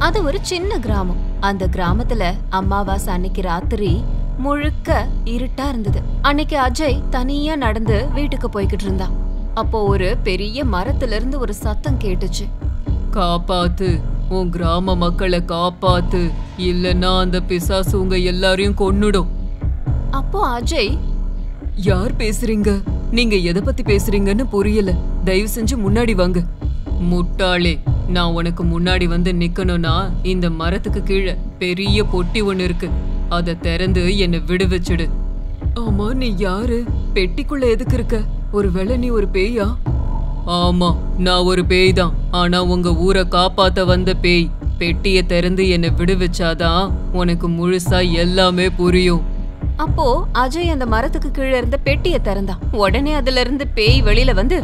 அது ஒரு சின்ன கிராமம் அந்த கிராமத்துல அமாவாசை அன்னைக்கு ராத்திரி முழுக்க இருட்டா இருந்தது அன்னைக்கு அஜய் தனியா நடந்து வீட்டுக்கு போய்கிட்டு இருந்தான் அப்போ ஒரு பெரிய மரத்துல இருந்து ஒரு சத்தம் கேட்டுச்சு காப்பாத்து உன் கிராம மக்களை காப்பாத்து இல்லைன்னா அந்த பிசாசு உங்க எல்லாரையும் கொன்னுடும் அப்போ அஜய் யார் பேசுறீங்க நீங்க எதை பத்தி பேசுறீங்கன்னு புரியல தயவு செஞ்சு முன்னாடி வாங்க முட்டாளே நான் உனக்கு முன்னாடி வந்து நிக்கணும்னா இந்த மரத்துக்கு கீழே பெரிய பொட்டி ஒண்ணு இருக்கு அதை திறந்து என்னை விடுவிச்சிடு ஆமா நீ யாரு பெட்டிக்குள்ள எதுக்கு இருக்க ஒருவேளை நீ ஒரு பேயா ஆமா நான் ஒரு பேய் தான் ஆனா உங்க ஊரை காப்பாத்த வந்த பேய் பெட்டியை திறந்து என்னை விடுவிச்சாதான் உனக்கு முழுசா எல்லாமே புரியும் அப்போ அஜய் அந்த மரத்துக்கு கீழே இருந்த பெட்டியை திறந்தான் உடனே அதுல இருந்து பேய் வெளியில வந்து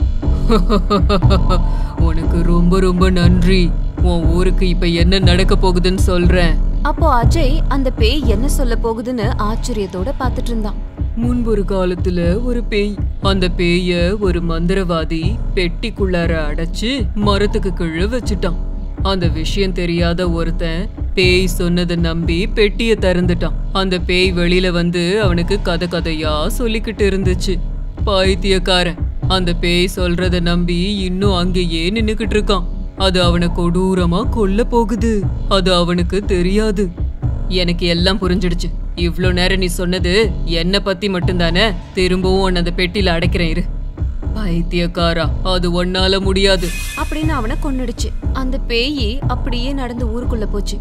உனக்கு ரொம்ப ரொம்ப நன்றி உன் ஊருக்கு இப்ப என்ன நடக்க போகுதுன்னு சொல்றேன் அப்போ அஜய் அந்த பேய் என்ன சொல்ல போகுதுன்னு ஆச்சரியத்தோட பார்த்துட்டு இருந்தான் முன்பொரு காலத்துல ஒரு பேய் அந்த பேய ஒரு மந்திரவாதி பெட்டிக்குள்ளார அடைச்சு மரத்துக்கு கீழே வச்சுட்டான் அந்த விஷயம் தெரியாத ஒருத்தன் பேய் சொன்னதை நம்பி பெட்டிய திறந்துட்டான் அந்த பேய் வெளியில வந்து அவனுக்கு கதை கதையா சொல்லிக்கிட்டு இருந்துச்சு பைத்தியக்காரன் அந்த பேய் சொல்றத நம்பி இன்னும் அங்கேயே நின்னுக்கிட்டு இருக்கான் அது அவனை கொடூரமா கொல்ல போகுது அது அவனுக்கு தெரியாது எனக்கு எல்லாம் புரிஞ்சிடுச்சு இவ்ளோ நேரம் நீ சொன்னது என்ன பத்தி மட்டும்தானே திரும்பவும் உன்னை அந்த பெட்டியில அடைக்கிறேன் இரு பைத்தியக்காரா அது ஒன்னால முடியாது அப்படின்னு அவனை கொன்னுடுச்சு அந்த பேயி அப்படியே நடந்து ஊருக்குள்ள போச்சு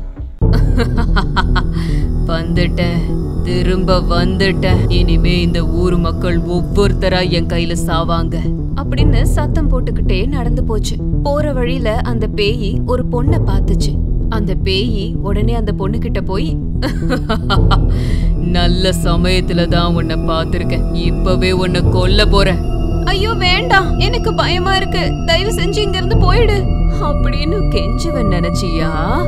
வந்துட்டேன் திரும்ப வந்துட்டேன் இனிமே இந்த ஊர் மக்கள் ஒவ்வொருத்தரா என் கையில சாவாங்க அப்படின்னு சத்தம் போட்டுக்கிட்டே நடந்து போச்சு போற வழியில அந்த பேயி ஒரு பொண்ண பாத்துச்சு அந்த பேயி உடனே அந்த பொண்ணு கிட்ட போய் நல்ல சமயத்துல தான் உன்னை பார்த்திருக்கேன் இப்பவே உன்னை கொல்ல போறேன் ஐயோ வேண்டாம் எனக்கு பயமா இருக்கு தயவு செஞ்சு இங்க இருந்து போயிடு அப்படின்னு கெஞ்சுவன் நினைச்சியா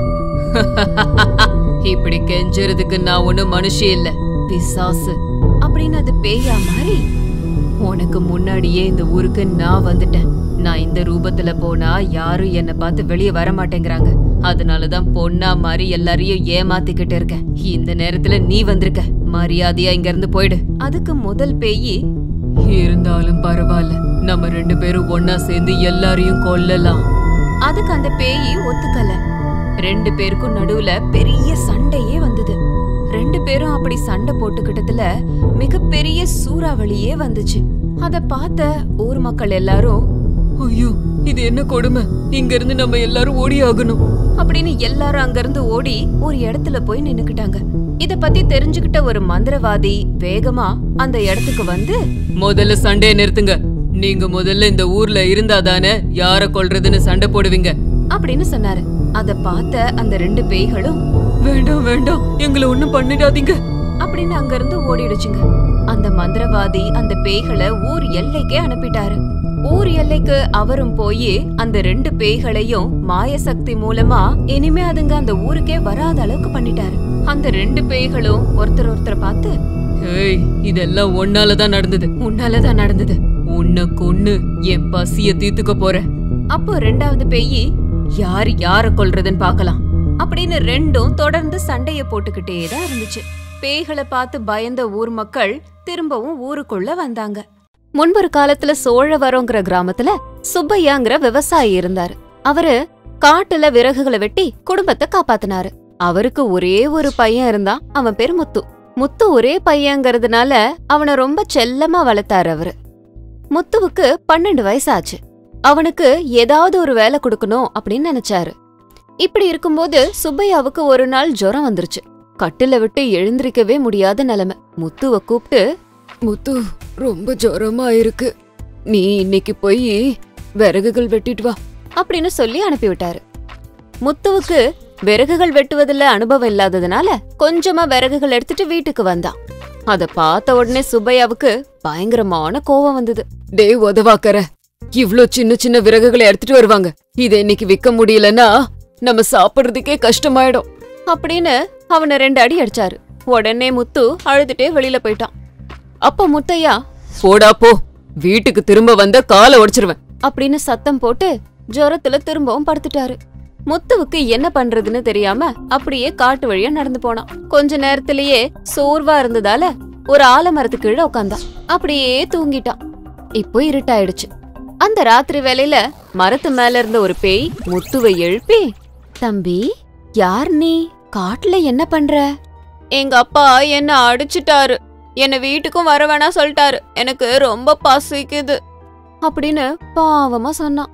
இப்படி கெஞ்சுறதுக்கு நான் ஒண்ணும் மனுஷி இல்ல பிசாசு அப்படின்னு அது பேயா மாறி உனக்கு முன்னாடியே இந்த ஊருக்கு நான் வந்துட்டேன் நான் இந்த ரூபத்துல போனா யாரும் என்னை பார்த்து வெளியே வர மாட்டேங்கிறாங்க அதனாலதான் பொண்ணா மாதிரி எல்லாரையும் ஏமாத்திக்கிட்டு இருக்கேன் இந்த நேரத்துல நீ வந்திருக்க மரியாதையா இங்க இருந்து போயிடு அதுக்கு முதல் பேயி இருந்தாலும் பரவாயில்ல நம்ம ரெண்டு பேரும் ஒன்னா சேர்ந்து எல்லாரையும் கொல்லலாம் அதுக்கு அந்த பேயி ஒத்துக்கல ரெண்டு பேருக்கும் நடுவுல பெரிய சண்டையே வந்தது ரெண்டு பேரும் அப்படி சண்டை போட்டுக்கிட்டதுல மிகப்பெரிய சூறாவளியே வந்துச்சு அத பார்த்த ஊர் மக்கள் எல்லாரும் ஐயோ இது என்ன கொடுமை இங்க இருந்து நம்ம எல்லாரும் ஓடி ஆகணும் அப்படின்னு எல்லாரும் அங்கிருந்து ஓடி ஒரு இடத்துல போய் நின்னுக்கிட்டாங்க இத பத்தி தெரிஞ்சுக்கிட்ட ஒரு மந்திரவாதி வேகமா அந்த இடத்துக்கு வந்து முதல்ல சண்டையை நிறுத்துங்க நீங்க முதல்ல இந்த ஊர்ல இருந்தாதானே யார கொல்றதுன்னு சண்டை போடுவீங்க அப்படின்னு சொன்னாரு அத பார்த்த அந்த ரெண்டு பேய்களும் வேண்டாம் வேண்டாம் எங்களை ஒண்ணும் பண்ணிடாதீங்க அப்படின்னு அங்கிருந்து ஓடிடுச்சுங்க அந்த மந்திரவாதி அந்த பேய்களை ஊர் எல்லைக்கே அனுப்பிட்டாரு ஊர் எல்லைக்கு அவரும் போய் அந்த ரெண்டு பேய்களையும் மாய சக்தி மூலமா இனிமே அதுங்க அந்த ஊருக்கே வராத அளவுக்கு பண்ணிட்டாரு அந்த ரெண்டு பேய்களும் ஒருத்தர் ஒருத்தர் பார்த்து ஏய் இதெல்லாம் ஒன்னாலதான் நடந்தது உன்னாலதான் நடந்தது உன்னை கொன்னு என் பசிய தீர்த்துக்க போறேன் அப்போ ரெண்டாவது பேயி யார் யார கொல்றதுன்னு பார்க்கலாம் அப்படின்னு ரெண்டும் தொடர்ந்து சண்டைய போட்டுக்கிட்டே தான் இருந்துச்சு பேய்களை பார்த்து பயந்த ஊர் மக்கள் திரும்பவும் ஊருக்குள்ள வந்தாங்க முன்பொரு காலத்துல சோழவரங்கிற கிராமத்துல சுப்பையாங்கிற விவசாயி இருந்தாரு அவரு காட்டுல விறகுகளை வெட்டி குடும்பத்தை காப்பாத்தினாரு அவருக்கு ஒரே ஒரு பையன் இருந்தான் அவன் பேரு முத்து முத்து ஒரே பையங்கிறதுனால அவனை ரொம்ப செல்லமா வளர்த்தாரு அவரு முத்துவுக்கு பன்னெண்டு வயசு ஆச்சு அவனுக்கு ஏதாவது ஒரு வேலை கொடுக்கணும் அப்படின்னு நினைச்சாரு இப்படி இருக்கும்போது சுப்பையாவுக்கு ஒரு நாள் ஜுரம் வந்துருச்சு கட்டில விட்டு எழுந்திருக்கவே முடியாத நிலைமை முத்துவ கூப்பிட்டு முத்து ரொம்ப ஜுரமா இருக்கு நீ இன்னைக்கு போய் விறகுகள் வெட்டிட்டு வா அப்படின்னு சொல்லி அனுப்பிவிட்டாரு முத்துவுக்கு விறகுகள் வெட்டுவதில் அனுபவம் இல்லாததுனால கொஞ்சமா விறகுகள் எடுத்துட்டு வீட்டுக்கு வந்தான் அத பார்த்த உடனே சுப்பையாவுக்கு பயங்கரமான கோவம் வந்தது டேய் உதவாக்கற இவ்ளோ சின்ன சின்ன விறகுகளை எடுத்துட்டு வருவாங்க இதை இன்னைக்கு விக்க முடியலன்னா நம்ம சாப்பிடுறதுக்கே கஷ்டமாயிடும் அப்படின்னு அவனை ரெண்டு அடி அடிச்சாரு உடனே முத்து அழுதுட்டே வெளியில போயிட்டான் அப்ப முத்தையா போடா போ வீட்டுக்கு திரும்ப வந்த காலை உடைச்சிருவேன் அப்படின்னு சத்தம் போட்டு ஜுரத்துல திரும்பவும் படுத்துட்டாரு முத்துவுக்கு என்ன பண்றதுன்னு தெரியாம அப்படியே காட்டு வழியா நடந்து போனான் கொஞ்ச நேரத்திலேயே சோர்வா இருந்ததால ஒரு ஆலமரத்துக்கு கீழே உட்காந்தான் அப்படியே தூங்கிட்டான் இப்போ இருட்டாயிடுச்சு அந்த ராத்திரி வேளையில மரத்து மேல இருந்த ஒரு பேய் முத்துவை எழுப்பி தம்பி யார் நீ காட்டுல என்ன பண்ற எங்க அப்பா என்ன அடிச்சிட்டாரு என்ன வீட்டுக்கும் வர வேணா சொல்லிட்டாரு எனக்கு ரொம்ப பசிக்குது அப்படின்னு பாவமா சொன்னான்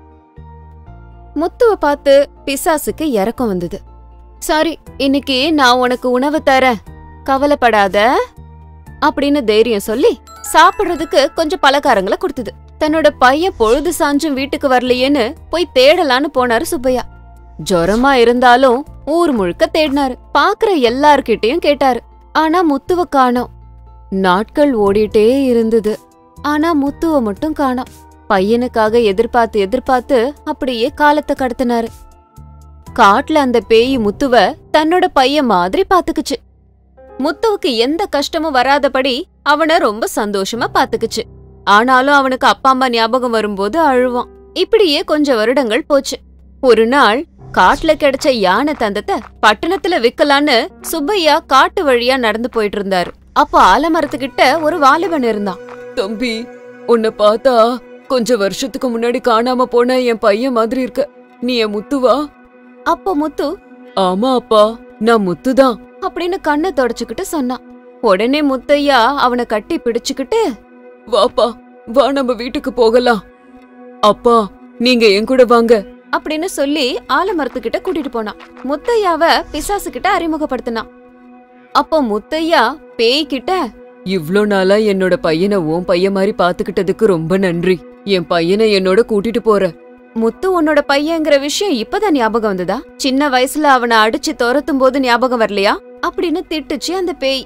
முத்துவ பார்த்து பிசாசுக்கு இறக்கம் வந்தது சாரி இன்னைக்கு நான் உனக்கு உணவு தரேன் கவலைப்படாத அப்படின்னு தைரியம் சொல்லி சாப்பிடுறதுக்கு கொஞ்சம் பலகாரங்களை கொடுத்தது தன்னோட பையன் பொழுது சாஞ்சும் வீட்டுக்கு வரலையேன்னு போய் தேடலான்னு போனாரு சுப்பையா ஜொரமா இருந்தாலும் ஊர் முழுக்க தேடினாரு பாக்குற எல்லார்கிட்டயும் கேட்டாரு ஆனா முத்துவ காணோம் நாட்கள் ஓடிட்டே இருந்தது ஆனா முத்துவ மட்டும் காணோம் பையனுக்காக எதிர்பார்த்து எதிர்பார்த்து அப்படியே காலத்தை கடத்தினாரு காட்டுல அந்த பேய் முத்துவ தன்னோட பையன் மாதிரி பாத்துக்குச்சு முத்துவுக்கு எந்த கஷ்டமும் வராதபடி அவன ரொம்ப சந்தோஷமா பாத்துக்குச்சு ஆனாலும் அவனுக்கு அப்பா அம்மா ஞாபகம் வரும்போது அழுவான் இப்படியே கொஞ்சம் வருடங்கள் போச்சு ஒரு நாள் காட்டுல கிடைச்ச யானை தந்தத்தை பட்டணத்துல விக்கலான்னு சுப்பையா காட்டு வழியா நடந்து போயிட்டு இருந்தாரு அப்ப ஆலமரத்துக்கிட்ட ஒரு வாலிபன் இருந்தான் தம்பி உன்னை பார்த்தா கொஞ்ச வருஷத்துக்கு முன்னாடி காணாம போன என் பையன் மாதிரி இருக்க நீ என் முத்துவா அப்போ முத்து ஆமா அப்பா நான் முத்துதான் அப்படின்னு கண்ணை தொடச்சுக்கிட்டு சொன்னான் உடனே முத்தையா அவனை கட்டி பிடிச்சுக்கிட்டு வாப்பா வா நம்ம வீட்டுக்கு போகலாம் அப்பா நீங்க என் கூட வாங்க அப்படின்னு சொல்லி ஆலமரத்துக்கிட்ட கூட்டிட்டு போனான் முத்தையாவ பிசாசு கிட்ட அறிமுகப்படுத்தினான் அப்போ முத்தையா பேய் கிட்ட இவ்ளோ நாளா என்னோட பையனை உன் பையன் மாதிரி பாத்துக்கிட்டதுக்கு ரொம்ப நன்றி என் பையனை என்னோட கூட்டிட்டு போற முத்து உன்னோட பையங்கிற விஷயம் இப்பதான் ஞாபகம் வந்ததா சின்ன வயசுல அவனை அடிச்சு துரத்தும் போது ஞாபகம் வரலையா அப்படின்னு திட்டுச்சு அந்த பேய்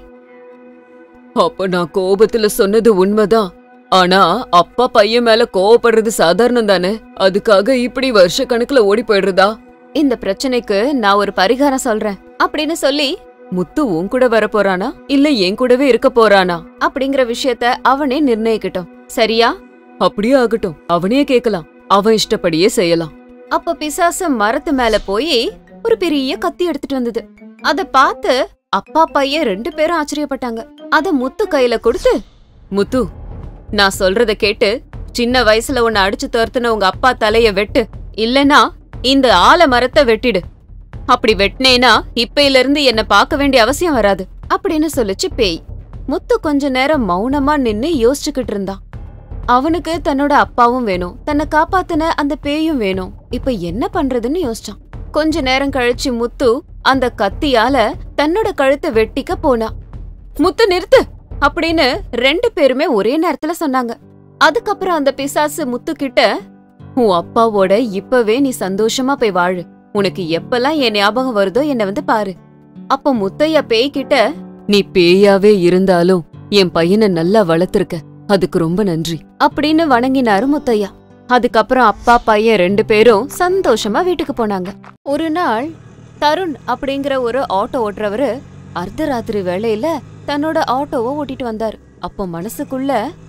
அப்ப நான் கோபத்துல சொன்னது உண்மைதான் ஆனா அப்பா பையன் மேல கோவப்படுறது சாதாரணம் தானே அதுக்காக இப்படி வருஷ கணக்குல ஓடி போயிடுறதா இந்த பிரச்சனைக்கு நான் ஒரு பரிகாரம் சொல்றேன் அப்படின்னு சொல்லி முத்து உன் கூட வர போறானா இல்ல என் கூடவே இருக்க போறானா அப்படிங்கிற விஷயத்த அவனே நிர்ணயிக்கட்டும் சரியா அப்படியே ஆகட்டும் அவனே கேக்கலாம் அவன் இஷ்டப்படியே செய்யலாம் அப்ப பிசாசு மரத்து மேல போய் ஒரு பெரிய கத்தி எடுத்துட்டு வந்தது அத பார்த்து அப்பா பையன் ரெண்டு பேரும் ஆச்சரியப்பட்டாங்க அத முத்து கையில கொடுத்து முத்து நான் சொல்றத கேட்டு சின்ன வயசுல உன்னை அடிச்சு துரத்துன உங்க அப்பா தலைய வெட்டு இல்லனா இந்த ஆல மரத்தை வெட்டிடு அப்படி வெட்டினேனா இப்பையில இருந்து என்ன பார்க்க வேண்டிய அவசியம் வராது அப்படின்னு சொல்லுச்சு பேய் முத்து கொஞ்ச நேரம் மௌனமா நின்னு யோசிச்சுக்கிட்டு இருந்தான் அவனுக்கு தன்னோட அப்பாவும் வேணும் தன்னை காப்பாத்தின அந்த பேயும் வேணும் இப்ப என்ன பண்றதுன்னு யோசிச்சான் கொஞ்ச நேரம் கழிச்சு முத்து அந்த கத்தியால தன்னோட கழுத்தை வெட்டிக்க போனா முத்து நிறுத்து அப்படின்னு ரெண்டு பேருமே ஒரே நேரத்துல சொன்னாங்க அதுக்கப்புறம் அந்த பிசாசு முத்து கிட்ட உன் அப்பாவோட இப்பவே நீ சந்தோஷமா போய் வாழு உனக்கு எப்பெல்லாம் என் ஞாபகம் வருதோ என்ன வந்து பாரு அப்போ முத்தையா பேய் கிட்ட நீ பேயாவே இருந்தாலும் என் பையனை நல்லா வளர்த்திருக்க அதுக்கு ரொம்ப நன்றி அப்படின்னு வணங்கினாரு முத்தையா அதுக்கப்புறம் அப்பா பையன் ரெண்டு பேரும் சந்தோஷமா வீட்டுக்கு போனாங்க ஒரு நாள் தருண் அப்படிங்கிற ஒரு ஆட்டோ ஓட்டுறவரு அர்த்தராத்திரி வேளையில தன்னோட ஆட்டோவை ஓட்டிட்டு வந்தாரு அப்போ மனசுக்குள்ள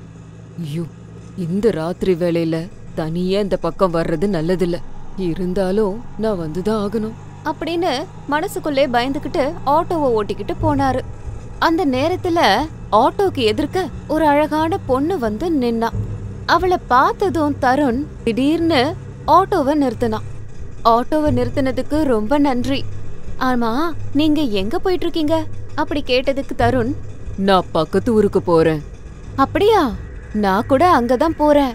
ஐயோ இந்த ராத்திரி வேளையில தனியா இந்த பக்கம் வர்றது நல்லதில்ல இருந்தாலும் நான் வந்துதான் ஆகணும் அப்படின்னு மனசுக்குள்ளே பயந்துகிட்டு ஆட்டோவை ஓட்டிக்கிட்டு போனாரு அந்த நேரத்துல ஆட்டோக்கு எதிர்க்க ஒரு அழகான பொண்ணு வந்து நின்னா அவளை பார்த்ததும் தருண் திடீர்னு ஆட்டோவை நிறுத்தினான் ஆட்டோவை நிறுத்தினதுக்கு ரொம்ப நன்றி ஆமா நீங்க எங்க போயிட்டு இருக்கீங்க அப்படி கேட்டதுக்கு தருண் நான் பக்கத்து ஊருக்கு போறேன் அப்படியா நான் கூட அங்கதான் போறேன்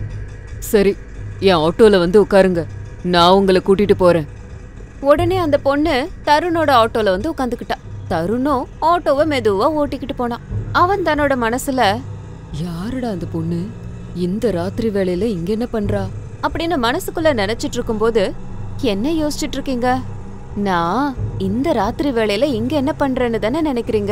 சரி என் ஆட்டோல வந்து உட்காருங்க நான் உங்களை கூட்டிட்டு போறேன் உடனே அந்த பொண்ணு தருணோட ஆட்டோல வந்து உட்காந்துக்கிட்டா தருணும் ஆட்டோவை மெதுவா ஓட்டிக்கிட்டு போனான் அவன் தன்னோட மனசுல யாருடா அந்த பொண்ணு இந்த ராத்திரி வேளையில இங்க என்ன பண்றா அப்படின்னு மனசுக்குள்ள நினைச்சிட்டு இருக்கும்போது என்ன யோசிச்சுட்டு இருக்கீங்க நான் இந்த ராத்திரி வேளையில இங்க என்ன பண்றேன்னு தானே நினைக்கிறீங்க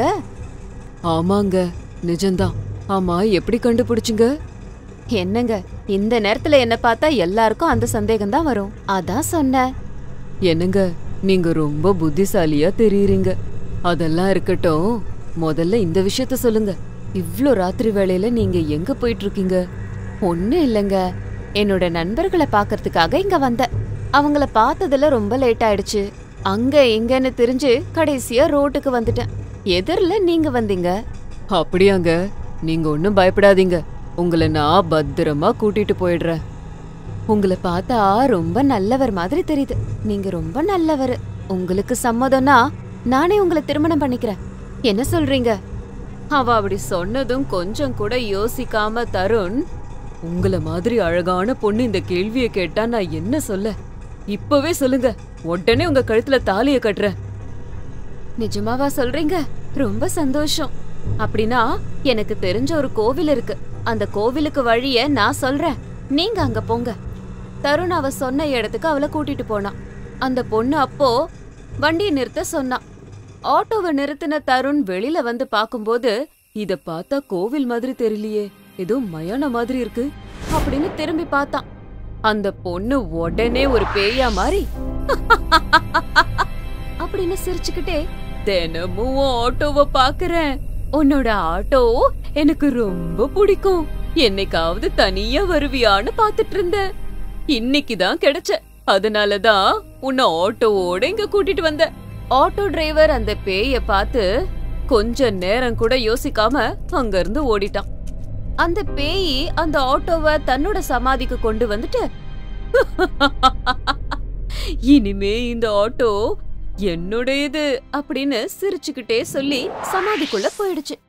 ஆமாங்க நிஜம்தான் ஆமா எப்படி கண்டுபிடிச்சிங்க என்னங்க இந்த நேரத்துல என்ன பார்த்தா எல்லாருக்கும் அந்த சந்தேகம் தான் வரும் அதான் சொன்னேன் என்னங்க நீங்க ரொம்ப புத்திசாலியா தெரியுறீங்க அதெல்லாம் இருக்கட்டும் முதல்ல இந்த விஷயத்த சொல்லுங்க இவ்ளோ ராத்திரி வேளையில நீங்க எங்க போயிட்டு இருக்கீங்க ஒண்ணும் இல்லைங்க என்னோட நண்பர்களை பார்க்கறதுக்காக இங்க வந்தேன் அவங்கள பார்த்ததுல ரொம்ப லேட் ஆயிடுச்சு அங்க எங்கன்னு தெரிஞ்சு கடைசியா ரோட்டுக்கு வந்துட்டேன் எதிரில நீங்க வந்தீங்க அப்படியாங்க நீங்க ஒன்றும் பயப்படாதீங்க உங்களை நான் பத்திரமா கூட்டிட்டு போயிடுறேன் உங்களை பார்த்தா ரொம்ப நல்லவர் மாதிரி தெரியுது நீங்க ரொம்ப நல்லவர் உங்களுக்கு சம்மதம்னா நானே உங்களை திருமணம் பண்ணிக்கிறேன் என்ன சொல்றீங்க அவ அப்படி சொன்னதும் கொஞ்சம் கூட யோசிக்காம தருண் உங்கள மாதிரி அழகான பொண்ணு இந்த கேள்வியை கேட்டா நான் என்ன சொல்ல இப்பவே சொல்லுங்க உடனே உங்க கழுத்துல தாலிய கட்டுறேன் நிஜமாவா சொல்றீங்க ரொம்ப சந்தோஷம் அப்படின்னா எனக்கு தெரிஞ்ச ஒரு கோவில் இருக்கு அந்த கோவிலுக்கு வழிய நான் சொல்றேன் நீங்க அங்க போங்க தருண் அவ சொன்ன இடத்துக்கு அவளை கூட்டிட்டு போனான் அந்த பொண்ணு அப்போ வண்டியை நிறுத்த சொன்னான் ஆட்டோவை நிறுத்தின தருண் வெளியில வந்து பாக்கும்போது இத பார்த்தா கோவில் மாதிரி தெரியலையே ஏதோ மயான மாதிரி இருக்கு அப்படின்னு திரும்பி பார்த்தான் அந்த பொண்ணு உடனே ஒரு பேயா மாறி அப்படின்னு சிரிச்சுக்கிட்டே தினமும் உன் ஆட்டோவை பாக்குறேன் உன்னோட ஆட்டோ எனக்கு ரொம்ப பிடிக்கும் என்னைக்காவது தனியா வருவியான்னு பாத்துட்டு இருந்தேன் இன்னைக்குதான் கிடைச்ச அதனாலதான் உன்னை ஆட்டோவோட இங்க கூட்டிட்டு வந்த ஆட்டோ டிரைவர் அந்த பேய பார்த்து கொஞ்ச நேரம் கூட யோசிக்காம அங்க இருந்து ஓடிட்டான் அந்த பேயி அந்த ஆட்டோவை தன்னோட சமாதிக்கு கொண்டு வந்துட்டு இனிமே இந்த ஆட்டோ என்னுடையது அப்படின்னு சிரிச்சுக்கிட்டே சொல்லி சமாதிக்குள்ள போயிடுச்சு